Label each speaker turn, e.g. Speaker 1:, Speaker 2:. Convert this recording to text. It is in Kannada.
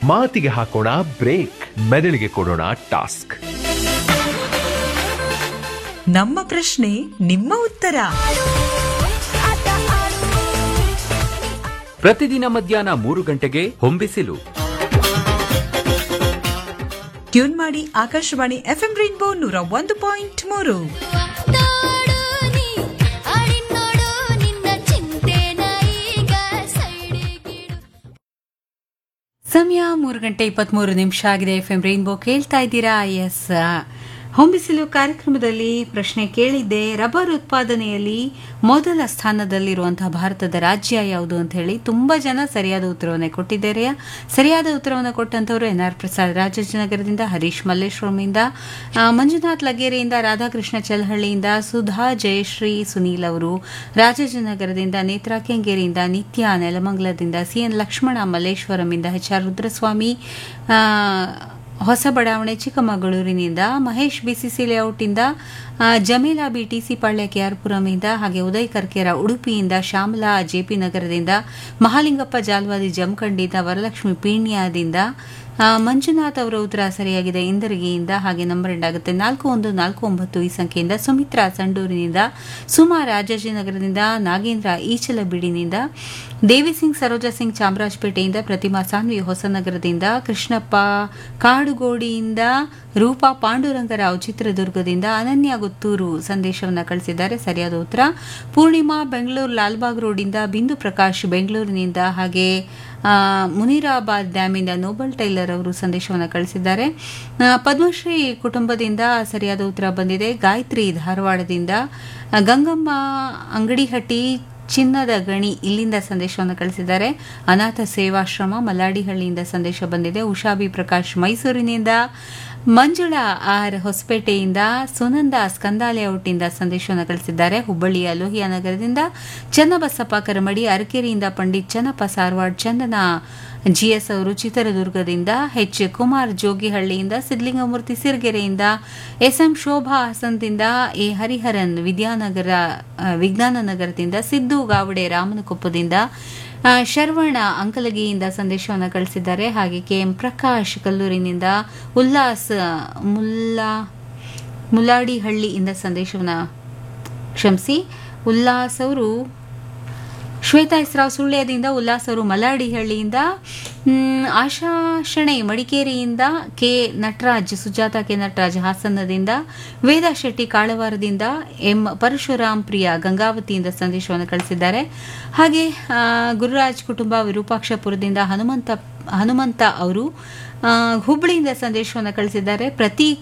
Speaker 1: ಮಾತಿಗೆ ಹಾಕೋಣ ಬ್ರೇಕ್ ಮೆದುಳಿಗೆ ಕೊಡೋಣ ಟಾಸ್ಕ್
Speaker 2: ನಮ್ಮ ಪ್ರಶ್ನೆ ನಿಮ್ಮ ಉತ್ತರ
Speaker 3: ಪ್ರತಿದಿನ ಮಧ್ಯಾಹ್ನ ಮೂರು ಗಂಟೆಗೆ ಹೊಂಬಿಸಿಲು
Speaker 2: ಟ್ಯೂನ್ ಮಾಡಿ ಆಕಾಶವಾಣಿ ಎಫ್ಎಂ ರೈನ್ಬೋ ನೂರ ಒಂದು ಪಾಯಿಂಟ್ ಮೂರು
Speaker 4: ಮಾತಾಡು ನೀ ಆಡಿನೋಡು ನಿನ್ನ ಚಿಂತೆನ ಈಗ ಸೈಡಿಗಿಡು
Speaker 5: ಸಮಯ ಮೂರು ಗಂಟೆ ಇಪ್ಪತ್ಮೂರು ನಿಮಿಷ ಆಗಿದೆ ಎಫ್ ಎಂ ರೈನ್ಬೋ ಕೇಳ್ತಾ ಇದ್ದೀರಾ ಎಸ್ ಹೊಂಬಿಸಿಲು ಕಾರ್ಯಕ್ರಮದಲ್ಲಿ ಪ್ರಶ್ನೆ ಕೇಳಿದ್ದೆ ರಬ್ಬರ್ ಉತ್ಪಾದನೆಯಲ್ಲಿ ಮೊದಲ ಸ್ಥಾನದಲ್ಲಿರುವಂತಹ ಭಾರತದ ರಾಜ್ಯ ಯಾವುದು ಅಂತ ಹೇಳಿ ತುಂಬಾ ಜನ ಸರಿಯಾದ ಉತ್ತರವನ್ನು ಕೊಟ್ಟಿದ್ದಾರೆ ಸರಿಯಾದ ಉತ್ತರವನ್ನು ಕೊಟ್ಟಂತವರು ಎನ್ ಆರ್ ಪ್ರಸಾದ್ ರಾಜಾಜಿನಗರದಿಂದ ಹರೀಶ್ ಮಲ್ಲೇಶ್ವರಮಿಂದ ಆ, ಮಂಜುನಾಥ್ ಲಗೇರಿಯಿಂದ ರಾಧಾಕೃಷ್ಣ ಚಲಹಳ್ಳಿಯಿಂದ ಸುಧಾ ಜಯಶ್ರೀ ಸುನೀಲ್ ಅವರು ರಾಜಾಜಿನಗರದಿಂದ ನೇತ್ರಾ ಕೆಂಗೇರಿಯಿಂದ ನಿತ್ಯ ನೆಲಮಂಗಲದಿಂದ ಸಿಎನ್ ಲಕ್ಷ್ಮಣ ಮಲ್ಲೇಶ್ವರಮಿಂದ ಎಚ್ ಆರ್ ರುದ್ರಸ್ವಾಮಿ ಆ, ಹೊಸ ಬಡಾವಣೆ ಚಿಕ್ಕಮಗಳೂರಿನಿಂದ ಮಹೇಶ್ ಬಿಸಿಸಿ ಲೇಔಟಿಂದ ಆ, ಜಮೀಲಾ ಬಿ ಟಿಸಿ ಪಾಳ್ಯ ಕೆಆರ್ಪುರಮಿಂದ ಹಾಗೆ ಉದಯ್ ಕರ್ಕೇರ ಉಡುಪಿಯಿಂದ ಶ್ಯಾಮಲಾ ಜೆಪಿ ನಗರದಿಂದ ಮಹಾಲಿಂಗಪ್ಪ ಜಾಲ್ವಾದಿ ಜಮಖಂಡಿಯಿಂದ ವರಲಕ್ಷ್ಮಿ ಪೀಣ್ಯದಿಂದ ಆ, ಮಂಜುನಾಥ್ ಅವರ ಉತ್ತರ ಸರಿಯಾಗಿದೆ ಇಂದರಗಿಯಿಂದ ಹಾಗೆ ನಂಬರ್ ಎಂಡ್ ಆಗುತ್ತೆ ನಾಲ್ಕು ಒಂದು ನಾಲ್ಕು ಒಂಬತ್ತು ಈ ಸಂಖ್ಯೆಯಿಂದ ಸುಮಿತ್ರಾ ಸಂಡೂರಿನಿಂದ ಸುಮಾ ರಾಜಾಜಿನಗರದಿಂದ ನಾಗೇಂದ್ರ ಈಚಲಬೀಡಿನಿಂದ ದೇವಿ ಸಿಂಗ್ ಸರೋಜಾ ಸಿಂಗ್ ಚಾಮರಾಜಪೇಟೆಯಿಂದ ಪ್ರತಿಮಾ ಸಾನ್ವಿ ಹೊಸನಗರದಿಂದ ಕೃಷ್ಣಪ್ಪ ಕಾಡುಗೋಡಿಯಿಂದ ರೂಪಾ ಪಾಂಡುರಂಗರಾವ್ ಚಿತ್ರದುರ್ಗದಿಂದ ಅನನ್ಯ ಗುತ್ತೂರು ಸಂದೇಶವನ್ನು ಕಳಿಸಿದ್ದಾರೆ ಸರಿಯಾದ ಉತ್ತರ ಪೂರ್ಣಿಮಾ ಬೆಂಗಳೂರು ಲಾಲ್ಬಾಗ್ ರೋಡಿಂದ ಬಿಂದು ಪ್ರಕಾಶ್ ಬೆಂಗಳೂರಿನಿಂದ ಹಾಗೆ ಆ, ಮುನೀರಾಬಾದ್ ಡ್ಯಾಮಿಂದ ನೋಬಲ್ ಟೈಲರ್ ಅವರು ಸಂದೇಶವನ್ನು ಕಳಿಸಿದ್ದಾರೆ ಆ, ಪದ್ಮಶ್ರೀ ಕುಟುಂಬದಿಂದ ಸರಿಯಾದ ಉತ್ತರ ಬಂದಿದೆ ಗಾಯತ್ರಿ ಧಾರವಾಡದಿಂದ ಆ, ಗಂಗಮ್ಮ ಅಂಗಡಿಹಟ್ಟಿ ಚಿನ್ನದ ಗಣಿ ಇಲ್ಲಿಂದ ಸಂದೇಶವನ್ನು ಕಳಿಸಿದ್ದಾರೆ ಅನಾಥ ಸೇವಾಶ್ರಮ ಮಲ್ಲಾಡಿಹಳ್ಳಿಯಿಂದ ಸಂದೇಶ ಬಂದಿದೆ ಉಷಾಬಿ ಪ್ರಕಾಶ್ ಮೈಸೂರಿನಿಂದ ಮಂಜುಳಾ ಆರ್ ಹೊಸಪೇಟೆಯಿಂದ ಸುನಂದ ಸ್ಕಂದಾಲೇಔಟಿಂದ ಸಂದೇಶವನ್ನು ಕಳಿಸಿದ್ದಾರೆ ಹುಬ್ಬಳ್ಳಿಯ ಲೋಹಿಯಾ ನಗರದಿಂದ ಚನ್ನಬಸಪ್ಪ ಕರಮಡಿ ಅರಕೆರೆಯಿಂದ ಪಂಡಿತ್ ಚನ್ನಪ್ಪ ಸಾರವಾಡ್ ಚಂದನ ಜಿಎಸ್ ಅವರು ಚಿತ್ರದುರ್ಗದಿಂದ ಎಚ್ ಕುಮಾರ್ ಜೋಗಿಹಳ್ಳಿಯಿಂದ ಸಿದ್ಲಿಂಗಮೂರ್ತಿ ಸಿರ್ಗೆರೆಯಿಂದ ಎಸ್ಎಂ ಶೋಭಾ ಹಸನ್ದಿಂದ ಎ ಹರಿಹರನ್ ವಿದ್ಯಾನಗರ ಆ, ವಿಜ್ಞಾನ ನಗರದಿಂದ ಸಿದ್ದು ಗಾವಡೆ ರಾಮನಕೊಪ್ಪದಿಂದ ಆ, ಶರವಣ ಅಂಕಲಗಿಯಿಂದ ಸಂದೇಶವನ್ನು ಕಳಿಸಿದ್ದಾರೆ ಹಾಗೆ ಕೆಎಂ ಪ್ರಕಾಶ್ ಕಲ್ಲೂರಿನಿಂದ ಉಲ್ಲಾಸ್ ಮುಲ್ಲಾ ಮುಲ್ಲಾಡಿಹಳ್ಳಿಯಿಂದ ಸಂದೇಶವನ್ನು ಕ್ಷಮಿಸಿ ಉಲ್ಲಾಸ್ ಅವರು ಶ್ವೇತಾ ಇಸ್ರಾವ್ ಸುಳ್ಯದಿಂದ ಉಲ್ಲಾಸ್ ಅವರು ಮಲಾಡಿಹಳ್ಳಿಯಿಂದ ಮ್, ಆಶಾ ಶೆಣೈ ಮಡಿಕೇರಿಯಿಂದ ಕೆ ನಟರಾಜ್ ಸುಜಾತ ಕೆ ನಟರಾಜ್ ಹಾಸನದಿಂದ ವೇದಾ ಶೆಟ್ಟಿ ಕಾಳವಾರದಿಂದ ಎಂ ಪರಶುರಾಮ್ ಪ್ರಿಯ ಗಂಗಾವತಿಯಿಂದ ಸಂದೇಶವನ್ನು ಕಳಿಸಿದ್ದಾರೆ ಹಾಗೆ ಆ, ಗುರುರಾಜ್ ಕುಟುಂಬ ವಿರೂಪಾಕ್ಷಪುರದಿಂದ ಹನುಮಂತ ಹನುಮಂತ ಅವರು ಆ, ಹುಬ್ಬಳ್ಳಿಯಿಂದ ಸಂದೇಶವನ್ನು ಕಳಿಸಿದ್ದಾರೆ ಪ್ರತಿ